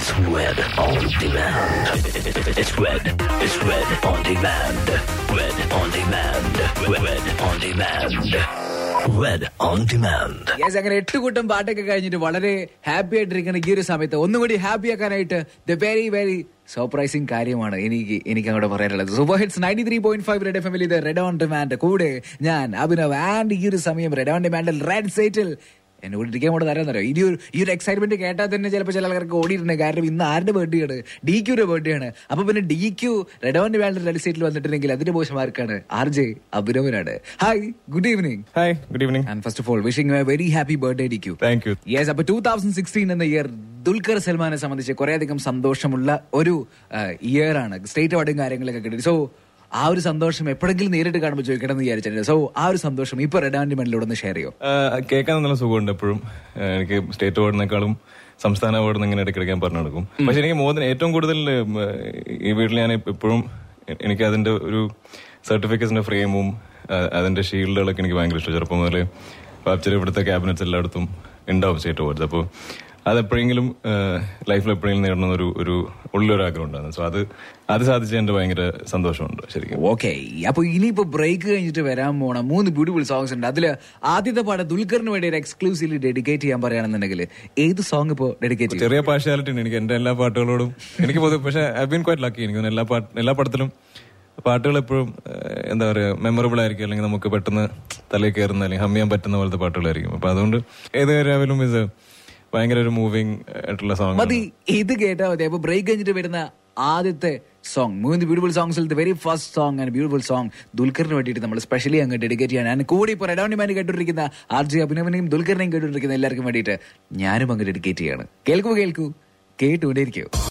It's Red on Demand. It's Red. It's Red on Demand. Red on Demand. Red on Demand. Red on Demand. Yes അങ്ങനെ എട്ട് കൂട്ടം പാട്ടൊക്കെ കഴിഞ്ഞിട്ട് വളരെ happy ആയിട്ടിരിക്കുന്ന ഈ ഒരു സമയത്ത് ഒന്നുകൂടി ഹാപ്പി ആക്കാനായിട്ട് ദ വെരി വെരി സർപ്രൈസിങ് കാര്യമാണ് എനിക്ക് എനിക്ക് അങ്ങോട്ട് പറയാനുള്ളത് super hits ninety three point five red F എമ്മിൽ ഇത് റെഡ് ഓൺ ഡിമാൻഡ് കൂടെ ഞാൻ അഭിനവ് ആൻഡ് ഈ ഒരു സമയം റെഡ് ഓൺ ഡിമാൻഡിൽ റെഡ് സൈറ്റിൽ എന്നെ കൂടി ഇരിക്കാൻ കൂടെ തരാൻ തരാം ഈ ഒരു ഈ ഒരു എക്സൈറ്റ്മെന്റ് കേട്ടാൽ തന്നെ ചിലപ്പോൾ ചില ആൾക്കാർക്ക് ഓടിയിട്ടുണ്ട് കാരണം ഇന്ന് ആരുടെ ബർത്ത്ഡേ ആണ് ഡി ക്യൂടെ ബർത്ത്ഡേ ആണ് അപ്പൊ പിന്നെ D Q red on demand red സൈറ്റിൽ വന്നിട്ടുണ്ടെങ്കിൽ അതിന്റെ പോഷമാർക്കാണ് ആർ ജെ അഭിനവനാണ് hi good evening hi good evening and first of all wishing a very happy birthday D Q thank you yes അപ്പൊ ടൂ തൗസൻഡ് സിക്സ്റ്റീൻ എന്ന year Dulquer സൽമാനെ സംബന്ധിച്ച് കുറെ അധികം സന്തോഷമുള്ള ഒരു ഇയർ ആണ് സ്റ്റേറ്റ് അവാർഡും കാര്യങ്ങളൊക്കെ കിട്ടി സോ ആ ഒരു സന്തോഷം എപ്പോഴെങ്കിലും നേരിട്ട് കാണുമ്പോൾ ചോദിക്കണം എന്ന് വിചാരിച്ചിട്ടുണ്ട് സോ ആ ഒരു സന്തോഷം ഇപ്പൊ റെഡ് ആൻഡ് മണ്ണിലൂടെ ഒന്ന് ഷെയർ ചെയ്യോ കേൾക്കാൻ നല്ല സുഖമുണ്ട് എപ്പോഴും ആ, എനിക്ക് സ്റ്റേറ്റ് അവാർഡിനേക്കാളും സംസ്ഥാന അവാർഡ് ഇങ്ങനെ ഇടയ്ക്കിടയ്ക്ക് ഞാൻ പറഞ്ഞു കൊടുക്കും പക്ഷെ എനിക്ക് മോദൻ ഏറ്റവും കൂടുതൽ ഉം, ഈ വീട്ടിൽ ഞാൻ എപ്പോഴും എനിക്ക് അതിന്റെ ഒരു സർട്ടിഫിക്കറ്റ്സിന്റെ ഫ്രെയിമും അതിന്റെ ഷീൽഡുകളൊക്കെ എനിക്ക് ഭയങ്കര ഇഷ്ടം ചെറുപ്പം മുതൽ വാപ്ചർ ഇവിടുത്തെ ക്യാബിനറ്റ്സ് എല്ലായിടത്തും ഉണ്ടാവും സ്റ്റേറ്റ് അവാർഡ്സ് അപ്പോൾ അതെപ്പോഴെങ്കിലും ലൈഫിൽ എപ്പോഴെങ്കിലും നേടണം ഒരു ഒരു ഉള്ളൊരു ആഗ്രഹം ഉണ്ടായിരുന്നു സോ അത് അത് സാധിച്ച എന്റെ ഭയങ്കര സന്തോഷമുണ്ട് ശരിക്കും ഓക്കെ അപ്പൊ ഇനിയിപ്പോ ബ്രേക്ക് കഴിഞ്ഞിട്ട് വരാൻ പോണ മൂന്ന് ബ്യൂട്ടിഫുൾ സോങ്സ് ഉണ്ട് അതില് ആദ്യത്തെ പാട്ട് ദുൽഖറിന് വേണ്ടി ഒരു എക്സ്ക്ലൂസീവ്ലി ഡെഡിക്കേറ്റ് ചെയ്യാൻ പറയുകയാണെന്നുണ്ടെങ്കിൽ ഏത് സോങ് ഇപ്പോ ഡെഡിക്കേറ്റ് ചെയ്യും ചെറിയ പാർഷ്യാലിറ്റി ഉണ്ട് എനിക്ക് എന്റെ എല്ലാ പാട്ടുകളോടും എനിക്ക് പൊതുവെ പക്ഷെ ഐ ബീൻ ക്വൈറ്റ് ലക്കി എനിക്ക് തോന്നുന്നു എല്ലാ പാട്ട് എല്ലാ പടത്തിലും പാട്ടുകൾ എപ്പോഴും ഏഹ്, എന്താ പറയാ മെമ്മറബിൾ ആയിരിക്കും അല്ലെങ്കിൽ നമുക്ക് പെട്ടെന്ന് തലയിൽ കയറുന്ന അല്ലെങ്കിൽ ഹം ചെയ്യാൻ പറ്റുന്ന പോലത്തെ പാട്ടുകളായിരിക്കും അപ്പൊ അതുകൊണ്ട് ഏത് കാര്യമായാലും ഇത് ഭയങ്കര ഒരു മൂവിങ് ആയിട്ടുള്ള സോങ് മതി ഇത് കേട്ടാ മതി അപ്പൊ ബ്രേക്ക് കഴിഞ്ഞിട്ട് വരുന്ന ആദ്യത്തെ സോങ് മൂന്ന് ബ്യൂട്ടിഫുൾ സോങ്സിൽ the very first song and beautiful song ദുൽഖറിന് വേണ്ടിയിട്ട് നമ്മൾ സ്പെഷ്യലി അങ്ങ് ഡെഡിക്കേറ്റ് ചെയ്യാൻ ഞാൻ കൂടി ഇപ്പോൾ റെഡോണിമാൻ കേട്ടിരിക്കുന്ന ആർ ജെ അഭിനവനെയും ദുൽഖറിനെയും കേട്ടിരിക്കുന്ന എല്ലാവർക്കും വേണ്ടിയിട്ട് ഞാനും അങ്ങ് ഡെഡിക്കേറ്റ് ചെയ്യാണ് കേൾക്കൂ കേൾക്കൂ കേട്ടുകൊണ്ടേയിരിക്കൂ